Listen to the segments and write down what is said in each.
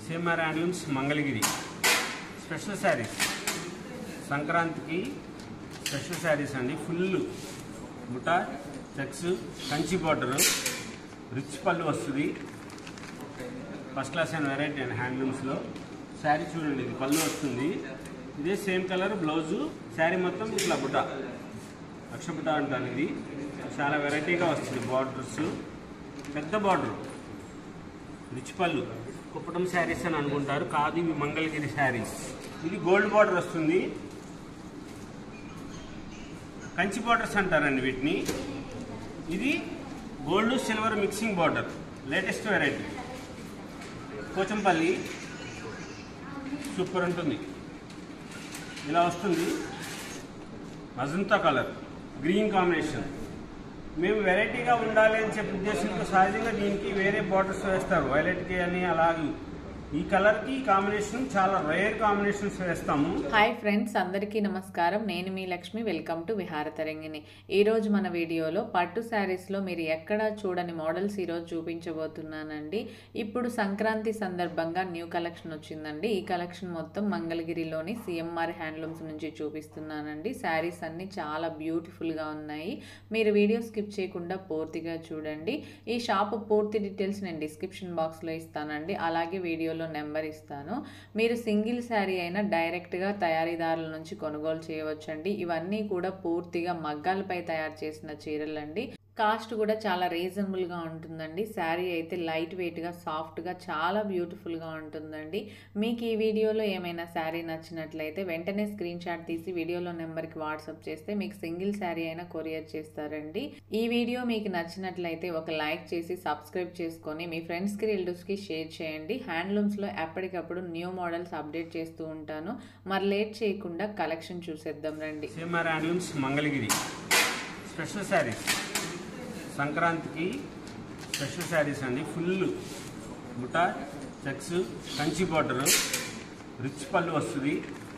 CMR handlooms Mangalagiri special sarees సంక్రాంతికి special sarees అండి full బుటా చెక్స్ కంచి బార్డర్ రిచ్ పళ్ళు వస్తుంది first class and variety and హ్యాండ్లూమ్స్లో శారీ చూడండి ఇది పళ్ళు వస్తుంది ఇదే సేమ్ కలర్ బ్లౌజు శారీ మొత్తం ఇట్లా బుట్ట అక్షబుట్ట అంటాను ఇది చాలా వెరైటీగా వస్తుంది బార్డర్స్ పెద్ద బార్డర్ రిచ్ పళ్ళు కుప్పటం శారీస్ అని అనుకుంటారు కాదు ఇవి మంగళగిరి శారీస్ ఇది గోల్డ్ బార్డర్ వస్తుంది కంచి బార్డర్స్ అంటారండి వీటిని ఇది gold silver mixing border latest variety Pochampally super ఉంటుంది ఇలా వస్తుంది మజంతా కలర్ గ్రీన్ కాంబినేషన్ మేము వెరైటీగా ఉండాలి అని చెప్పే ఉద్దేశంతో సహజంగా దీనికి వేరే బార్డర్స్ వేస్తారు వైలెట్కి అని అలాగే ఈ కలర్కి ఈ కాంబినేషన్ చాలా రేర్ కాంబినేషన్స్ వేస్తాము హాయ్ ఫ్రెండ్స్ అందరికీ నమస్కారం నేను మీ లక్ష్మి వెల్కమ్ టు విహార తరంగిణి ఈరోజు మన వీడియోలో పట్టు శారీస్లో మీరు ఎక్కడా చూడని మోడల్స్ ఈరోజు చూపించబోతున్నానండి ఇప్పుడు సంక్రాంతి సందర్భంగా న్యూ కలెక్షన్ వచ్చిందండి ఈ కలెక్షన్ మొత్తం మంగళగిరిలోని సిఎంఆర్ హ్యాండ్లూమ్స్ నుంచి చూపిస్తున్నానండి శారీస్ అన్ని చాలా బ్యూటిఫుల్గా ఉన్నాయి మీరు వీడియో స్కిప్ చేయకుండా పూర్తిగా చూడండి ఈ షాప్ పూర్తి డీటెయిల్స్ నేను డిస్క్రిప్షన్ బాక్స్లో ఇస్తానండి అలాగే వీడియోలో నెంబర్ ఇస్తాను మీరు సింగిల్ శారీ అయినా డైరెక్ట్గా తయారీదారుల నుంచి కొనుగోలు చేయవచ్చండి ఇవన్నీ కూడా పూర్తిగా మగ్గాలపై తయారు చేసిన చీరలండి కాస్ట్ కూడా చాలా రీజనబుల్గా ఉంటుందండి శారీ అయితే లైట్ వెయిట్గా సాఫ్ట్గా చాలా బ్యూటిఫుల్గా ఉంటుందండి మీకు ఈ వీడియోలో ఏమైనా శారీ నచ్చినట్లయితే వెంటనే స్క్రీన్ షాట్ తీసి వీడియోలో నెంబర్కి వాట్సాప్ చేస్తే మీకు సింగిల్ శారీ అయినా కొరియర్ చేస్తారండి ఈ వీడియో మీకు నచ్చినట్లయితే ఒక లైక్ చేసి సబ్స్క్రైబ్ చేసుకొని మీ ఫ్రెండ్స్కి రిలేటివ్స్కి షేర్ చేయండి హ్యాండ్లూమ్స్లో ఎప్పటికప్పుడు న్యూ మోడల్స్ అప్డేట్ చేస్తూ ఉంటాను మరి లేట్ చేయకుండా కలెక్షన్ చూసేద్దాం రండి CMR handlooms Mangalagiri special sarees సంక్రాంతికి స్పెషల్ శారీస్ అండి ఫుల్ బుటా చెక్స్ కంచి బార్డర్ రిచ్ పళ్ళు వస్తుంది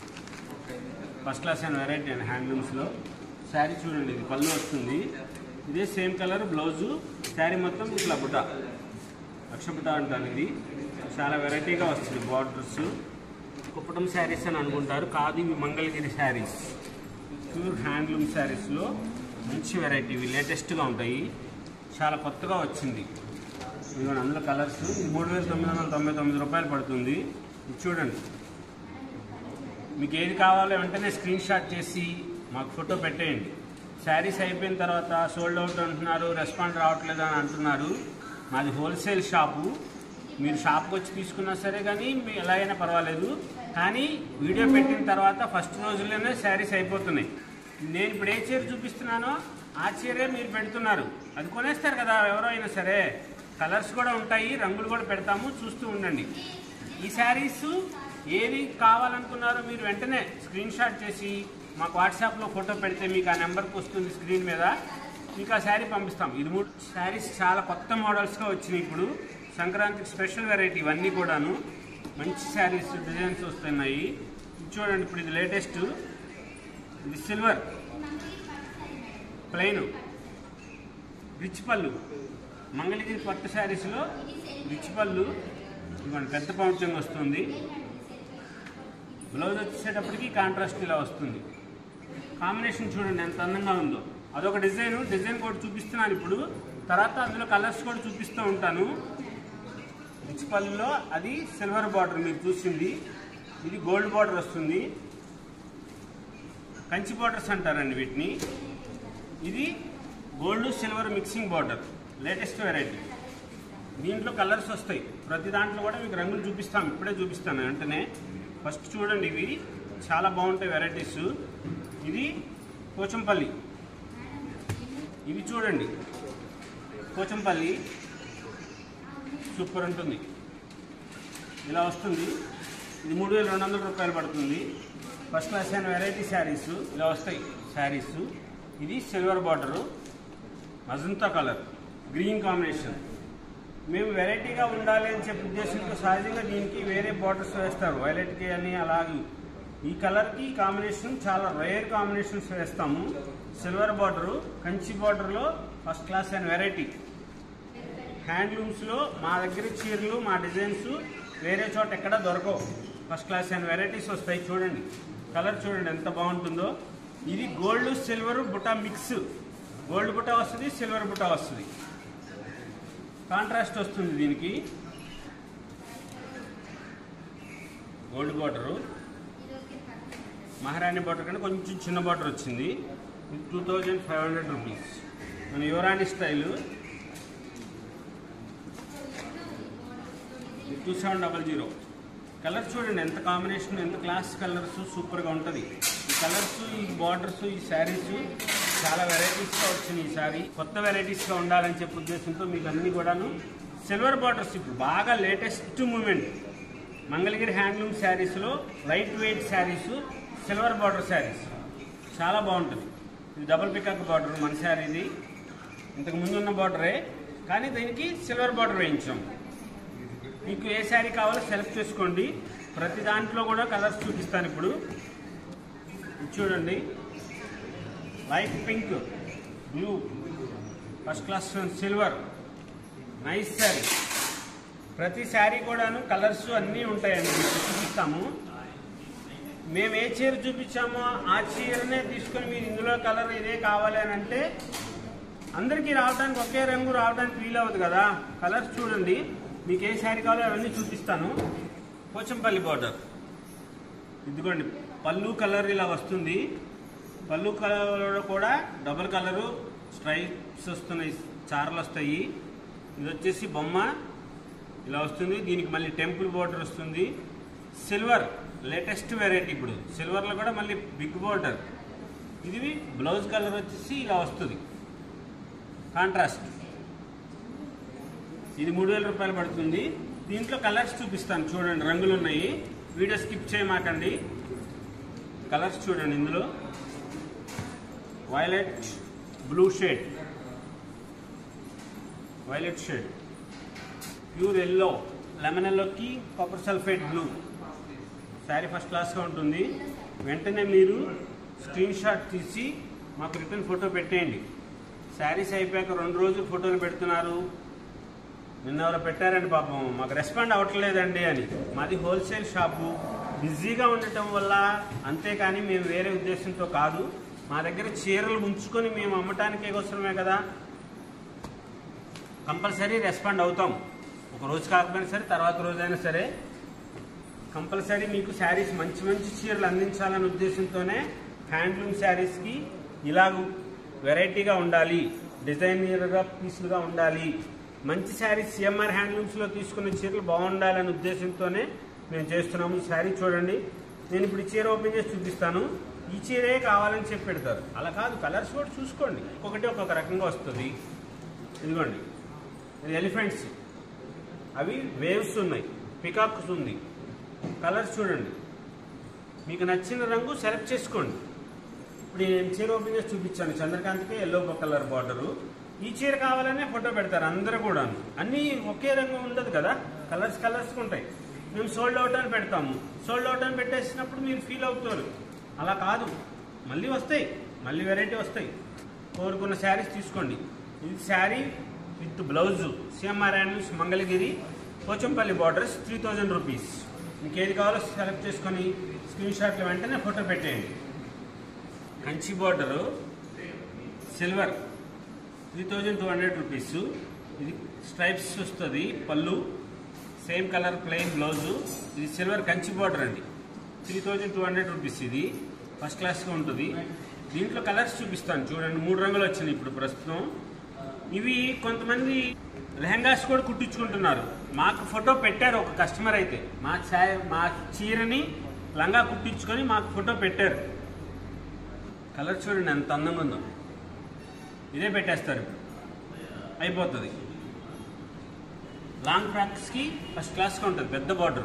first class and variety and హ్యాండ్లూమ్స్లో శారీ చూడండి ఇది పళ్ళు వస్తుంది ఇదే సేమ్ కలర్ బ్లౌజు శారీ మొత్తం ఇట్లా బుట్ట అక్షబుట్ట అంటాను ఇది చాలా వెరైటీగా వస్తుంది బార్డర్స్ కుప్పటం శారీస్ అని అనుకుంటారు కాదు ఇవి మంగళగిరి శారీస్ ప్యూర్ హ్యాండ్లూమ్ శారీస్లో మంచి వెరైటీ ఇవి లేటెస్ట్గా ఉంటాయి చాలా కొత్తగా వచ్చింది ఇదిగోండి అందులో కలర్స్ ఇది మూడు వేల తొమ్మిది వందల తొంభై తొమ్మిది రూపాయలు పడుతుంది ఇది చూడండి మీకు ఏది కావాలో వెంటనే స్క్రీన్ షాట్ చేసి మాకు ఫోటో పెట్టేయండి శారీస్ అయిపోయిన తర్వాత సోల్డ్ అవుట్ అంటున్నారు రెస్పాండ్ రావట్లేదు అని అంటున్నారు మాది హోల్సేల్ షాపు మీరు షాప్కి వచ్చి తీసుకున్నా సరే కానీ మీ ఎలాగైనా పర్వాలేదు కానీ వీడియో పెట్టిన తర్వాత ఫస్ట్ రోజుల్లోనే శారీస్ అయిపోతున్నాయి నేను ఇప్పుడు ఏ చీర చూపిస్తున్నానో ఆ చీరే మీరు పెడుతున్నారు అది కొనేస్తారు కదా ఎవరో అయినా సరే కలర్స్ కూడా ఉంటాయి రంగులు కూడా పెడతాము చూస్తూ ఉండండి ఈ శారీస్ ఏవి కావాలనుకున్నారో మీరు వెంటనే స్క్రీన్ షాట్ చేసి మాకు వాట్సాప్లో ఫోటో పెడితే మీకు ఆ నెంబర్కి వస్తుంది స్క్రీన్ మీద మీకు ఆ శారీ పంపిస్తాం ఇది మూడు శారీస్ చాలా కొత్త మోడల్స్గా వచ్చినాయి ఇప్పుడు సంక్రాంతికి స్పెషల్ వెరైటీ ఇవన్నీ కూడాను మంచి శారీస్ డిజైన్స్ వస్తున్నాయి ఇది చూడండి ఇప్పుడు ఇది లేటెస్ట్ ఇది సిల్వర్ ప్లెయిన్ రిచ్ పళ్ళు మంగళగిరి పట్టు శారీస్లో రిచ్ పళ్ళు ఇవ్వండి పెద్ద పౌంచంగా వస్తుంది బ్లౌజ్ వచ్చేటప్పటికి కాంట్రాస్ట్ ఇలా వస్తుంది కాంబినేషన్ చూడండి ఎంత అందంగా ఉందో అదొక డిజైన్ డిజైన్ కూడా చూపిస్తున్నాను ఇప్పుడు తర్వాత అందులో కలర్స్ కూడా చూపిస్తూ ఉంటాను రిచ్ పళ్ళులో అది సిల్వర్ బార్డర్ మీరు చూసింది ఇది గోల్డ్ బార్డర్ వస్తుంది కంచి బార్డర్స్ అంటారండి వీటిని ఇది gold silver mixing border latest variety దీంట్లో కలర్స్ వస్తాయి ప్రతి దాంట్లో కూడా మీకు రంగులు చూపిస్తాం ఇప్పుడే చూపిస్తాను వెంటనే ఫస్ట్ చూడండి ఇవి చాలా బాగుంటాయి వెరైటీస్ ఇది పోచంపల్లి ఇవి చూడండి పోచంపల్లి సూపర్ ఉంటుంది ఇలా వస్తుంది ఇది మూడు వేల రెండు వందల రూపాయలు పడుతుంది ఫస్ట్ క్లాస్ అయిన వెరైటీ శారీస్ ఇలా వస్తాయి శారీస్ ఇది silver border magenta colour green combination మేము వెరైటీగా ఉండాలి అని చెప్పే ఉద్దేశంతో సహజంగా దీనికి వేరే బార్డర్స్ వేస్తారు వైలెట్కి అని అలాగే ఈ కలర్కి ఈ కాంబినేషన్ చాలా రేర్ కాంబినేషన్స్ వేస్తాము సిల్వర్ బార్డరు కంచి బార్డర్లో ఫస్ట్ క్లాస్ అయిన వెరైటీ హ్యాండ్లూమ్స్లో మా దగ్గర చీరలు మా డిజైన్స్ వేరే చోట ఎక్కడ దొరకవు ఫస్ట్ క్లాస్ అండ్ వెరైటీస్ వస్తాయి చూడండి కలర్ చూడండి ఎంత బాగుంటుందో ఇది గోల్డ్ సిల్వర్ బుటా మిక్స్ గోల్డ్ బుటా వస్తుంది సిల్వర్ బుటా వస్తుంది కాంట్రాస్ట్ వస్తుంది దీనికి గోల్డ్ బార్డరు మహారాణి బార్డర్ కంటే కొంచెం చిన్న బార్డర్ వచ్చింది two thousand five hundred rupees మన యువరాణి style two seven double zero colour చూడండి ఎంత కాంబినేషన్ ఎంత క్లాస్ కలర్స్ సూపర్గా ఉంటుంది ఈ కలర్స్ ఈ బార్డర్స్ ఈ శారీస్ చాలా వెరైటీస్గా వచ్చినాయి ఈ సారీ కొత్త వెరైటీస్గా ఉండాలని చెప్పే ఉద్దేశంతో మీకు అన్ని కూడాను సిల్వర్ బార్డర్స్ ఇప్పుడు బాగా లేటెస్ట్ మూమెంట్ మంగళగిరి హ్యాండ్లూమ్ శారీస్లో light weight sarees silver border sarees చాలా బాగుంటుంది ఇది డబుల్ పికాక్ బార్డర్ మన శారీది ఇంతకు ముందు ఉన్న బార్డరే కానీ దీనికి సిల్వర్ బార్డర్ వేయించాం మీకు ఏ శారీ కావాలో సెలెక్ట్ చేసుకోండి ప్రతి దాంట్లో కూడా కలర్స్ చూపిస్తాను ఇప్పుడు ఇది చూడండి light pink blue first class silver nice saree ప్రతి శారీ కూడాను కలర్స్ అన్నీ ఉంటాయండి మీకు చూపిస్తాము మేము ఏ చీర చూపించామో ఆ చీరనే తీసుకొని మీరు ఇందులో కలర్ ఇదే కావాలి అని అంటే అందరికీ రావడానికి ఒకే రంగు రావడానికి వీలు అవ్వదు కదా కలర్స్ చూడండి మీకు ఏ శారీ కావాలో అవన్నీ చూపిస్తాను పోచంపల్లి బార్డర్ ఇదిగోండి పళ్ళు కలర్ ఇలా వస్తుంది పళ్ళు కలర్ కూడా డబుల్ కలరు స్ట్రైప్స్ వస్తున్నాయి చారలు వస్తాయి ఇది వచ్చేసి బొమ్మ ఇలా వస్తుంది దీనికి మళ్ళీ టెంపుల్ బార్డర్ వస్తుంది సిల్వర్ లేటెస్ట్ వెరైటీ ఇప్పుడు సిల్వర్లో కూడా మళ్ళీ బిగ్ బార్డర్ ఇది బ్లౌజ్ కలర్ వచ్చేసి ఇలా వస్తుంది కాంట్రాస్ట్ ఇది మూడు వేల రూపాయలు పడుతుంది దీంట్లో కలర్స్ చూపిస్తాను చూడండి రంగులు ఉన్నాయి వీడియో స్కిప్ చేయమాకండి కలర్స్ చూడండి ఇందులో violet blue shade violet shade pure yellow lemon ఎల్లోకి copper sulphate blue saree first క్లాస్గా ఉంటుంది వెంటనే మీరు స్క్రీన్ షాట్ తీసి మాకు రిటర్న్ ఫోటో పెట్టేయండి శారీస్ అయిపోయాక రెండు రోజులు ఫోటోలు పెడుతున్నారు నిన్న ఎవరో పెట్టారండి పాపం మాకు రెస్పాండ్ అవ్వట్లేదండి అని మాది హోల్సేల్ షాపు బిజీగా ఉండటం వల్ల అంతేకాని మేము వేరే ఉద్దేశంతో కాదు మా దగ్గర చీరలు ఉంచుకొని మేము అమ్మటానికే కోసమే కదా కంపల్సరీ రెస్పాండ్ అవుతాం ఒక రోజు కాకపోయినా సరే తర్వాత రోజైనా సరే కంపల్సరీ మీకు శారీస్ మంచి మంచి చీరలు అందించాలనే ఉద్దేశంతోనే హ్యాండ్లూమ్ శారీస్కి ఇలాగ వెరైటీగా ఉండాలి డిజైనర్గా పీసులుగా ఉండాలి మంచి శారీస్ సిఎంఆర్ హ్యాండ్లూమ్స్లో తీసుకున్న చీరలు బాగుండాలనే ఉద్దేశంతోనే మేము చేస్తున్నాము ఈ శారీ చూడండి నేను ఇప్పుడు ఈ చీర ఓపెన్ చేసి చూపిస్తాను ఈ చీరే కావాలని చెప్పి పెడతారు అలా కాదు కలర్స్ కూడా చూసుకోండి ఒక్కొక్కటి ఒక్కొక్క రకంగా వస్తుంది ఇదిగోండి ఇది ఎలిఫెంట్స్ అవి వేవ్స్ ఉన్నాయి పికాక్స్ ఉంది కలర్స్ చూడండి మీకు నచ్చిన రంగు సెలెక్ట్ చేసుకోండి ఇప్పుడు నేను చీర ఓపెన్ చేసి చూపించాను చంద్రకాంత్కి ఎల్లో కలర్ బార్డరు ఈ చీర కావాలనే ఫోటో పెడతారు అందరూ కూడా అన్నీ ఒకే రంగు ఉండదు కదా కలర్స్ కలర్స్ ఉంటాయి మేము సోల్డ్ అవుట్ అని పెడతాము సోల్డ్ అవుట్ అని పెట్టేసినప్పుడు మీరు ఫీల్ అవుతారు అలా కాదు మళ్ళీ వస్తాయి మళ్ళీ వెరైటీ వస్తాయి కోరుకున్న శారీస్ తీసుకోండి ఇది sari with blouse CMR handlooms Mangalagiri Pochampally borders three thousand rupees మీకు ఏది కావాలో సెలెక్ట్ చేసుకొని స్క్రీన్ షాట్లు వెంటనే ఫోటో పెట్టేయండి Kanchi border silver three thousand two hundred rupees ఇది స్ట్రైప్స్ వస్తుంది పళ్ళు సేమ్ కలర్ ప్లెయిన్ బ్లౌజు ఇది సిల్వర్ కంచి బార్డర్ అండి three thousand two hundred rupees ఇది ఫస్ట్ క్లాస్గా ఉంటుంది దీంట్లో కలర్స్ చూపిస్తాను చూడండి మూడు రంగులు వచ్చినాయి ఇప్పుడు ప్రస్తుతం ఇవి కొంతమంది లెహంగాస్ కూడా కుట్టించుకుంటున్నారు మాకు ఫోటో పెట్టారు ఒక కస్టమర్ అయితే మా చా మా చీరని లంగా కుట్టించుకొని మాకు ఫోటో పెట్టారు కలర్ చూడండి ఎంత అందంగా ఉందో ఇదే పెట్టేస్తారు ఇప్పుడు అయిపోతుంది లాంగ్ ఫ్రాక్స్కి ఫస్ట్ క్లాస్గా ఉంటుంది పెద్ద బార్డర్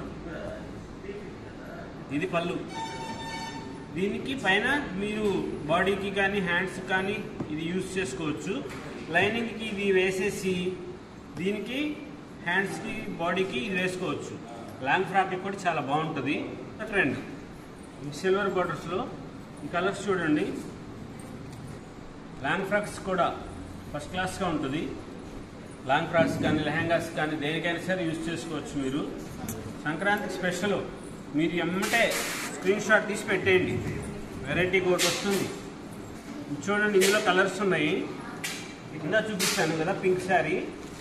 ఇది పళ్ళు దీనికి పైన మీరు బాడీకి కానీ హ్యాండ్స్ కానీ ఇది యూజ్ చేసుకోవచ్చు లైనింగ్కి ఇది వేసేసి దీనికి హ్యాండ్స్కి బాడీకి ఇది వేసుకోవచ్చు లాంగ్ ఫ్రాక్కి కూడా చాలా బాగుంటుంది ట్రెండ్ సిల్వర్ బార్డర్స్లో ఈ కలర్స్ చూడండి లాంగ్ ఫ్రాక్స్ కూడా ఫస్ట్ క్లాస్గా ఉంటుంది లాంగ్ ఫ్రాక్స్ కానీ లెహంగాస్ కానీ దేనికైనా సరే యూజ్ చేసుకోవచ్చు మీరు సంక్రాంతి స్పెషల్ మీరు ఎమ్మటే స్క్రీన్ షాట్ తీసి పెట్టేయండి వెరైటీ ఒకటి వస్తుంది ఇది చూడండి ఇందులో కలర్స్ ఉన్నాయి కింద చూపిస్తాను కదా పింక్ శారీ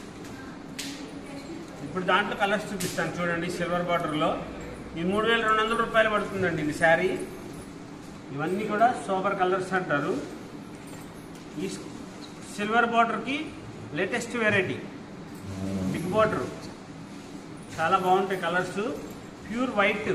ఇప్పుడు దాంట్లో కలర్స్ చూపిస్తాను చూడండి సిల్వర్ బార్డర్లో ఈ మూడు వేల రెండు వందల రూపాయలు పడుతుందండి ఇది శారీ ఇవన్నీ కూడా సూపర్ కలర్స్ అంటారు ఈ సిల్వర్ బార్డర్కి లేటెస్ట్ వెరైటీ బిగ్ బార్డర్ చాలా బాగుంటాయి colours pure white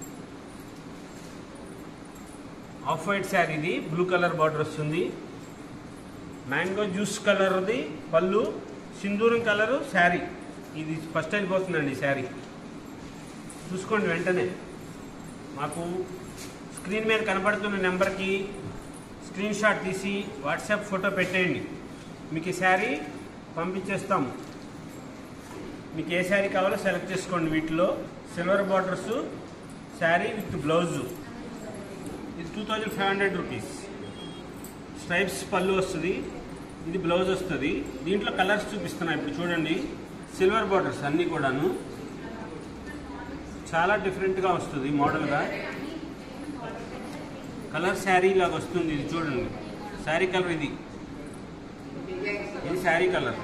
off white sari ఇది బ్లూ కలర్ బార్డర్ వస్తుంది మ్యాంగో జ్యూస్ కలర్ది పళ్ళు సింధూరం కలరు శారీ ఇది ఫస్ట్ అయిపోతుందండి ఈ శారీ చూసుకోండి వెంటనే మాకు స్క్రీన్ మీద కనబడుతున్న నెంబర్కి స్క్రీన్ షాట్ తీసి వాట్సాప్ ఫోటో పెట్టేయండి మీకు ఈ శారీ పంపించేస్తాము మీకు ఏ శారీ కావాలో సెలెక్ట్ చేసుకోండి వీటిలో silver borders sari with blouse ఇది two thousand five hundred rupees stripes పళ్ళు వస్తుంది ఇది బ్లౌజ్ వస్తుంది దీంట్లో కలర్స్ చూపిస్తున్నా ఇప్పుడు చూడండి సిల్వర్ బార్డర్స్ అన్నీ కూడాను చాలా డిఫరెంట్గా వస్తుంది మోడల్గా కలర్ శారీ లాగా వస్తుంది ఇది చూడండి శారీ కలర్ ఇది ఇది sari colour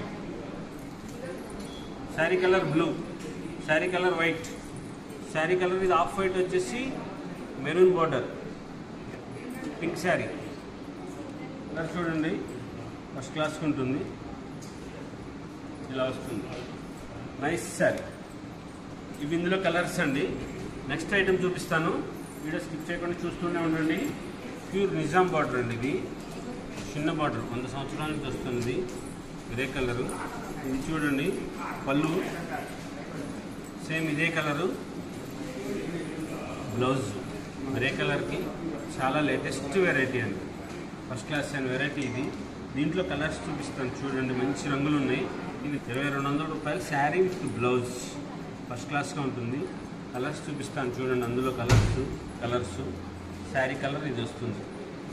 sari colour blue sari colour white sari colour ఇది ఆఫ్ వైట్ వచ్చేసి maroon border pink sari colour చూడండి ఫస్ట్ క్లాస్కి ఉంటుంది ఇలా వస్తుంది నైస్ శారీ ఇవి ఇందులో కలర్స్ అండి నెక్స్ట్ ఐటెం చూపిస్తాను వీడియో స్కిప్ చేయకుండా చూస్తూనే ఉండండి ప్యూర్ నిజాం బార్డర్ అండి ఇది చిన్న బార్డర్ వంద సంవత్సరాల నుంచి వస్తుంది గ్రే కలరు ఇది చూడండి పళ్ళు సేమ్ ఇదే కలరు బ్లౌజ్ గ్రే కలర్కి చాలా లేటెస్ట్ వెరైటీ అండి ఫస్ట్ క్లాస్ అయిన వెరైటీ ఇది దీంట్లో కలర్స్ చూపిస్తాను చూడండి మంచి రంగులు ఉన్నాయి ఇది ఇరవై రెండు వందల రూపాయలు శారీ విత్ బ్లౌజ్ ఫస్ట్ క్లాస్గా ఉంటుంది కలర్స్ చూపిస్తాను చూడండి అందులో కలర్స్ కలర్స్ శారీ కలర్ ఇది వస్తుంది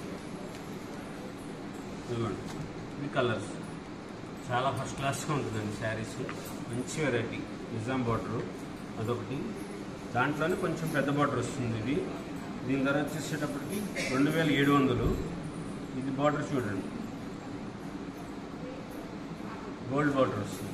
ఇదిగోండి ఇది కలర్స్ చాలా ఫస్ట్ క్లాస్గా ఉంటుందండి శారీస్ మంచి వెరైటీ నిజాం బార్డరు అదొకటి దాంట్లోనే కొంచెం పెద్ద బార్డర్ వస్తుంది ఇది దీని ధర వచ్చేసేటప్పటికి రెండు వేల ఏడు వందలు ఇది బార్డర్ చూడండి గోల్డ్ బార్డర్ వస్తుంది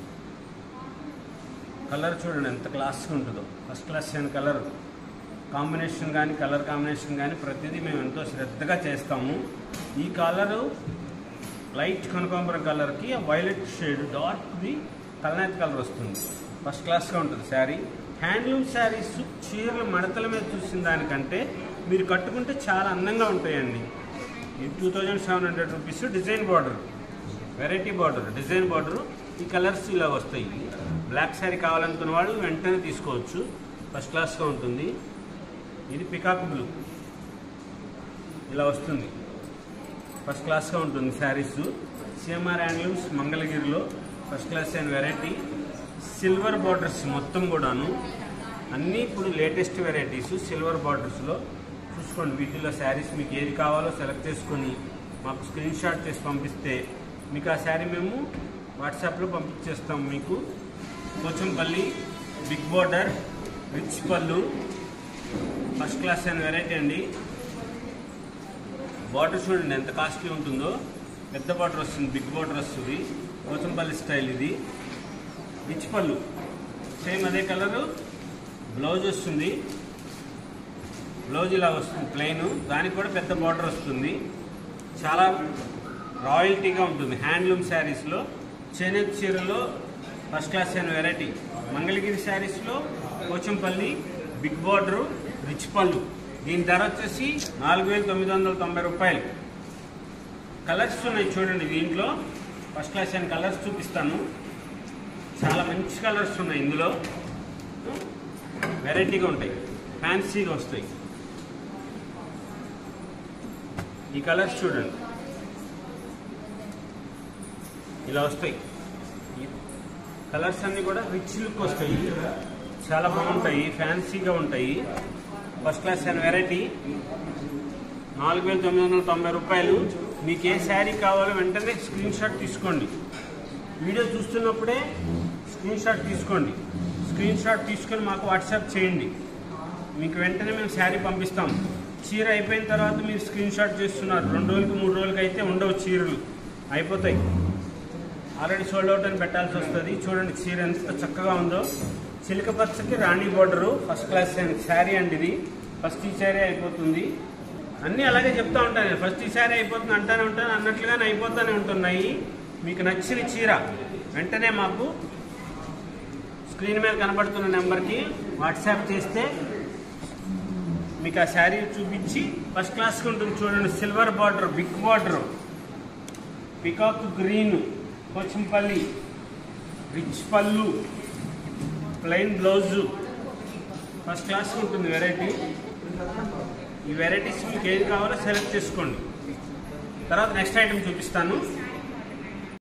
కలర్ చూడండి ఎంత క్లాస్గా ఉంటుందో ఫస్ట్ క్లాస్ అయిన కలర్ కాంబినేషన్ కానీ కలర్ కాంబినేషన్ కానీ ప్రతిదీ మేము ఎంతో శ్రద్ధగా చేస్తాము ఈ కలరు లైట్ కనకాంబరం కలర్కి వైలెట్ షేడ్ డార్క్ది కలనేత కలర్ వస్తుంది ఫస్ట్ క్లాస్గా ఉంటుంది శారీ హ్యాండ్లూమ్ శారీస్ చీరలు మడతల మీద చూసిన దానికంటే మీరు కట్టుకుంటే చాలా అందంగా ఉంటాయండి ఇది two thousand seven hundred rupees design border variety border design border ఈ కలర్స్ ఇలా వస్తాయి బ్లాక్ శారీ కావాలనుకున్న వాళ్ళు వెంటనే తీసుకోవచ్చు ఫస్ట్ క్లాస్గా ఉంటుంది ఇది పికాక్ బ్లూ ఇలా వస్తుంది ఫస్ట్ క్లాస్గా ఉంటుంది శారీస్ సిఎంఆర్ హ్యాండ్లూమ్స్ మంగళగిరిలో ఫస్ట్ క్లాస్ అయిన వెరైటీ సిల్వర్ బార్డర్స్ మొత్తం కూడాను అన్నీ ఇప్పుడు లేటెస్ట్ వెరైటీస్ సిల్వర్ బార్డర్స్లో చూసుకోండి వీటిలో శారీస్ మీకు ఏది కావాలో సెలెక్ట్ చేసుకొని మాకు స్క్రీన్ షాట్ చేసి పంపిస్తే మీకు ఆ శారీ మేము వాట్సాప్లో పంపించేస్తాం మీకు పోచంపల్లి బిగ్ బార్డర్ రిచ్ పళ్ళు ఫస్ట్ క్లాస్ అయిన వెరైటీ అండి బార్డర్ చూడండి ఎంత కాస్ట్లీ ఉంటుందో పెద్ద బార్డర్ వస్తుంది బిగ్ బార్డర్ వస్తుంది పోచంపల్లి స్టైల్ ఇది రిచ్ పళ్ళు సేమ్ అదే కలరు బ్లౌజ్ వస్తుంది బ్లౌజ్ ఇలా వస్తుంది ప్లెయిన్ దానికి కూడా పెద్ద బార్డర్ వస్తుంది చాలా రాయల్టీగా ఉంటుంది హ్యాండ్లూమ్ శారీస్లో చేనేత చీరలో ఫస్ట్ క్లాస్ అయిన వెరైటీ మంగళగిరి శారీస్లో పోచంపల్లి బిగ్ బార్డరు రిచ్ పళ్ళు దీని ధర వచ్చేసి నాలుగు వేల తొమ్మిది వందల తొంభై రూపాయలు కలర్స్ ఉన్నాయి చూడండి దీంట్లో ఫస్ట్ క్లాస్ అయిన కలర్స్ చూపిస్తాను చాలా మంచి కలర్స్ ఉన్నాయి ఇందులో వెరైటీగా ఉంటాయి ఫ్యాన్సీగా వస్తాయి ఈ కలర్స్ చూడండి ఇలా వస్తాయి ఈ కలర్స్ అన్నీ కూడా రిచ్ లుక్ వస్తాయి చాలా బాగుంటాయి ఫ్యాన్సీగా ఉంటాయి ఫస్ట్ క్లాస్ అయిన వెరైటీ నాలుగు వేల తొమ్మిది వందల తొంభై రూపాయలు మీకు ఏ శారీ కావాలో వెంటనే స్క్రీన్ షాట్ తీసుకోండి వీడియో చూస్తున్నప్పుడే స్క్రీన్ షాట్ తీసుకోండి స్క్రీన్ షాట్ తీసుకొని మాకు వాట్సాప్ చేయండి మీకు వెంటనే మేము శారీ పంపిస్తాం చీర అయిపోయిన తర్వాత మీరు స్క్రీన్ షాట్ చేస్తున్నారు రెండు రోజులకి మూడు రోజులకి అయితే ఉండవు చీరలు అయిపోతాయి ఆల్రెడీ సోల్డ్ అవుట్ అని పెట్టాల్సి వస్తుంది చూడండి చీర ఎంత చక్కగా ఉందో చిలక పచ్చకి రాణి బోర్డరు ఫస్ట్ క్లాస్ శారీ అండి ఇది ఫస్ట్ ఈ శారీ అయిపోతుంది అన్నీ అలాగే చెప్తా ఉంటాను నేను ఫస్ట్ ఈ శారీ అయిపోతుంది అంటానే ఉంటాను అన్నట్లుగానే అయిపోతూనే ఉంటున్నాయి మీకు నచ్చిన చీర వెంటనే మాకు స్క్రీన్ మీద కనబడుతున్న నెంబర్కి వాట్సాప్ చేస్తే మీకు ఆ శారీ చూపించి ఫస్ట్ క్లాస్కి ఉంటుంది చూడండి silver border big border peacock green Pochampally rich పళ్ళు ప్లెయిన్ బ్లౌజు ఫస్ట్ క్లాస్ ఉంటుంది వెరైటీ ఈ వెరైటీస్ మీకు ఏది కావాలో సెలెక్ట్ చేసుకోండి తర్వాత నెక్స్ట్ ఐటమ్ చూపిస్తాను